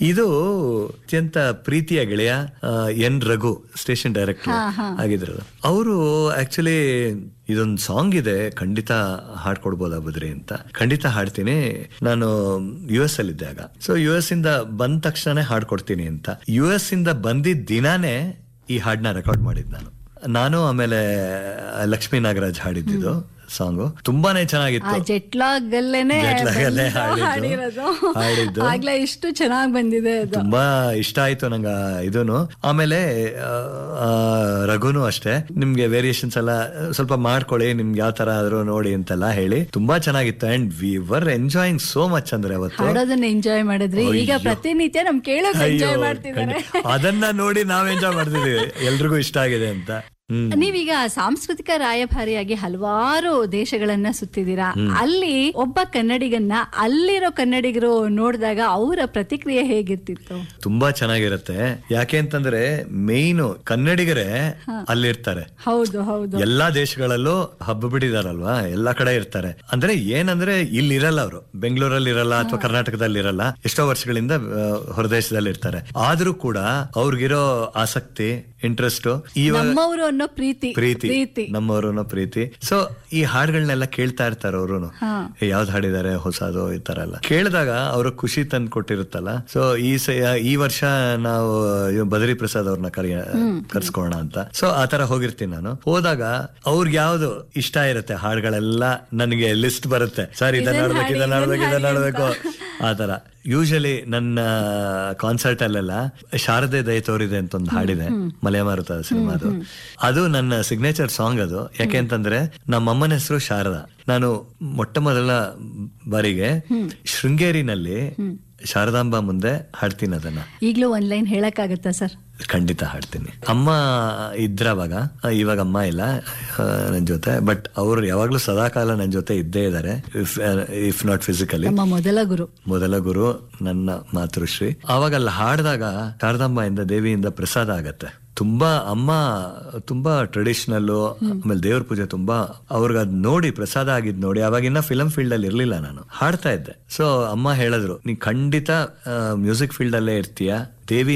ಇದು ಅತ್ಯಂತ ಪ್ರೀತಿಯ ಗೆಳೆಯ ಆ, ಎನ್ ರಘು ಸ್ಟೇಷನ್ ಡೈರೆಕ್ಟರ್ ಆಗಿದ್ರು ಅವರು ಆಕ್ಚುಲಿ ಇದೊಂದು ಸಾಂಗ್ ಇದೆ ಖಂಡಿತ ಹಾಡ್ಕೊಡ್ಬೋದಾ ಬದ್ರಿ ಅಂತ ಖಂಡಿತ ಹಾಡ್ತೀನಿ ನಾನು ಯು ಎಸ್ ಅಲ್ಲಿ ಇದ್ದಾಗ ಸೊ ಯು ಎಸ್ ಇಂದ ಬಂದ ತಕ್ಷಣ ಹಾಡ್ಕೊಡ್ತೀನಿ ಅಂತ ಯು ಎಸ್ ಇಂದ ಬಂದಿದ್ದ ದಿನಾನೇ ಈ ಹಾಡನ್ನ ರೆಕಾರ್ಡ್ ಮಾಡಿದ್ ನಾನು ನಾನು ಆಮೇಲೆ ಲಕ್ಷ್ಮೀ ನಾಗರಾಜ್ ಹಾಡಿದ್ದು ಸಾಂಗು ತುಂಬಾನೇ ಆ ಚೆನ್ನಾಗಿತ್ತು ಜೆಟ್ಲಾಗ್ ಅಲ್ಲೇನೆ Jet lag ಅಲ್ಲೇ ಬಂದಿದ್ದು, ಹಾಡಿದ್ದು. ಹಾಡಿರೋದು ಹಾಡಿದ್ದು. ಆಗ್ಲೇ ಇಷ್ಟು ಚೆನ್ನಾಗ್ ಬಂದಿದೆ ಅದು ತುಂಬಾ ಇಷ್ಟ ಆಯ್ತು ನಂಗ ಇದೂನು ಆಮೇಲೆ ಆ, ಆ, ರಘುನು ಅಷ್ಟೇ ನಿಮ್ಗೆ ವೇರಿಯೇಷನ್ಸ್ ಎಲ್ಲ ಸ್ವಲ್ಪ ಮಾಡ್ಕೊಳ್ಳಿ ನಿಮ್ಗೆ ಯಾವ ತರ ಆದ್ರೂ ನೋಡಿ ಅಂತೆಲ್ಲ ಹೇಳಿ ತುಂಬಾ ಚೆನ್ನಾಗಿತ್ತು and we were enjoying so much ಅಂದ್ರೆ ಅವತ್ತು ಹಾಡೋದನ್ನ ಎಂಜಾಯ್ ಮಾಡಿದ್ರಿ ಈಗ ಅಯ್ಯೋ. ಪ್ರತಿನಿತ್ಯ ನಮ್ ಕೇಳೋಕ್ ಅಯ್ಯೋ, ಎಂಜಾಯ್ ಮಾಡ್ತಿದ್ದಾರೆ ಖಂಡಿತ. ಅದನ್ನ ನೋಡಿ ನಾವ್ ಎಂಜಾಯ್ ಮಾಡ್ತಿದೀವಿ ಎಲ್ರಿಗೂ ಇಷ್ಟ ಆಗಿದೆ ಅಂತ ಹ್ಮ್ ನೀವೀಗ ಸಾಂಸ್ಕೃತಿಕ ರಾಯಭಾರಿಯಾಗಿ ಹಲವಾರು ದೇಶಗಳನ್ನ ಸುತ್ತಿದ್ದೀರಾ ಅಲ್ಲಿ ಒಬ್ಬ ಕನ್ನಡಿಗನ್ನ ಅಲ್ಲಿರೋ ಕನ್ನಡಿಗರು ನೋಡಿದಾಗ ಅವರ ಪ್ರತಿಕ್ರಿಯೆ ಹೇಗಿರ್ತಿತ್ತು ತುಂಬಾ ಚೆನ್ನಾಗಿರತ್ತೆ ಯಾಕೆ ಅಂತಂದ್ರೆ ಮೇಯ್ನು ಕನ್ನಡಿಗರೇ ಅಲ್ಲಿರ್ತಾರೆ ಹೌದು ಹೌದು ಎಲ್ಲಾ ದೇಶಗಳಲ್ಲೂ ಹಬ್ಬ ಬಿಟ್ಟಿದಾರಲ್ವಾ ಎಲ್ಲಾ ಕಡೆ ಇರ್ತಾರೆ ಅಂದ್ರೆ ಏನಂದ್ರೆ ಇಲ್ಲಿ ಇರಲ್ಲ ಅವರು ಬೆಂಗಳೂರಲ್ಲಿ ಇರಲ್ಲ ಅಥವಾ ಕರ್ನಾಟಕದಲ್ಲಿ ಇರಲ್ಲ ಎಷ್ಟೋ ವರ್ಷಗಳಿಂದ ಆ, ಹೊರದೇಶದಲ್ಲಿ ಇರ್ತಾರೆ ಆದ್ರೂ ಕೂಡ ಅವ್ರಿಗಿರೋ ಆಸಕ್ತಿ ಇಂಟ್ರೆಸ್ಟ್ ಇವಾಗ ನಮ್ಮವರು ಅನ್ನೋ ಪ್ರೀತಿ ಪ್ರೀತಿ ಪ್ರೀತಿ ನಮ್ಮವರು ಅನ್ನೋ ಪ್ರೀತಿ ಸೊ ಈ ಹಾಡುಗಳನ್ನೆಲ್ಲ ಕೇಳ್ತಾ ಇರ್ತಾರೆ ಅವರು ಹಾ. ಯಾವ್ದು ಹಾಡಿದ್ದಾರೆ ಹೊಸದು ಈ ತರ ಎಲ್ಲ ಕೇಳಿದಾಗ ಅವ್ರ ಖುಷಿ ತಂದು ಕೊಟ್ಟಿರುತ್ತಲ್ಲ ಸೊ ಈ ಸ ಈ ವರ್ಷ ನಾವು ಇವ್ ಬದರಿ ಪ್ರಸಾದ್ ಅವ್ರನ್ನ ಕರಿಯ ಕರ್ಸ್ಕೋಣ ಅಂತ ಸೊ ಆ ತರ ಹೋಗಿರ್ತೀನಿ ನಾನು ಹೋದಾಗ ಅವ್ರಿಗೆ ಯಾವ್ದು ಇಷ್ಟ ಇರುತ್ತೆ ಹಾಡುಗಳೆಲ್ಲ ನನಗೆ ಲಿಸ್ಟ್ ಬರುತ್ತೆ ಸರ್ ಇದನ್ನ ಇದನ್ನ ಆಡ್ಬೇಕು ಹಾಡಿ, ಇದನ್ನ ಆಡ್ಬೇಕು ಇದನ್ನ ಇದನ್ನ ಹಾಡಿ ಆಡ್ಬೇಕು ಆ ತರ ಯೂಶಲಿ ನನ್ನ ಕಾನ್ಸರ್ಟ್ ಅಲ್ಲೆಲ್ಲ ಶಾರದೆ ದಯ ತೋರಿದೆ ಅಂತ ಒಂದು ಹಾಡಿದೆ ಮಲೆಮಾರುತ ಸಿನಿಮಾದು ಅದು ನನ್ನ ಸಿಗ್ನೇಚರ್ ಸಾಂಗ್ ಅದು ಯಾಕೆ ಅಂತಂದ್ರೆ ನಮ್ಮ ಅಮ್ಮನ ಹೆಸರು ಶಾರದಾ ನಾನು ಮೊಟ್ಟ ಮೊದಲ ಬಾರಿಗೆ ಶೃಂಗೇರಿನಲ್ಲಿ ಶಾರದಾಂಬ ಮುಂದೆ ಹಾಡ್ತೀನಿ ಅದನ್ನ ಈಗ್ಲೂ ಒಂದ್ ಲೈನ್ ಹೇಳಕ್ಕಾಗತ್ತಾ ಸರ್ ಖಂಡಿತ ಹಾಡ್ತೀನಿ ಅಮ್ಮ ಇದ್ರ ಅವಾಗ ಆ, ಇವಾಗ ಅಮ್ಮ ಇಲ್ಲ ಆ, ನನ್ ಜೊತೆ ಬಟ್ ಅವ್ರು ಯಾವಾಗ್ಲೂ ಸದಾಕಾಲ ನನ್ ಜೊತೆ ಇದ್ದೇ ಇದ್ದಾರೆ ಇಫ್ ಇಫ್ ನಾಟ್ ಫಿಸಿಕಲಿ ನಮ್ಮ ಮೊದಲ ಗುರು ಮೊದಲ ಗುರು ನನ್ನ ಮಾತೃಶ್ರೀ ಆವಾಗ ಅಲ್ಲಿ ಹಾಡಿದಾಗ ಶಾರದಾಂಬೆಯಿಂದ ದೇವಿಯಿಂದ ಪ್ರಸಾದ ಆಗತ್ತೆ ತುಂಬಾ ಅಮ್ಮ ತುಂಬಾ ಟ್ರೆಡಿಷನಲ್ ಆಮೇಲೆ ದೇವ್ರ ಪೂಜೆ ತುಂಬಾ ಅವ್ರಿಗೆ ಅದ್ ನೋಡಿ ಪ್ರಸಾದ ಆಗಿದ್ ನೋಡಿ ಅವಾಗಿನ್ನ ಫಿಲಂ ಫೀಲ್ಡ್ ಅಲ್ಲಿ ಇರ್ಲಿಲ್ಲ ನಾನು ಹಾಡ್ತಾ ಇದ್ದೆ ಸೊ ಅಮ್ಮ ಹೇಳಿದ್ರು ನೀ ಖಂಡಿತ ಮ್ಯೂಸಿಕ್ ಫೀಲ್ಡ್ ಅಲ್ಲೇ ಇರ್ತೀಯ ದೇವಿ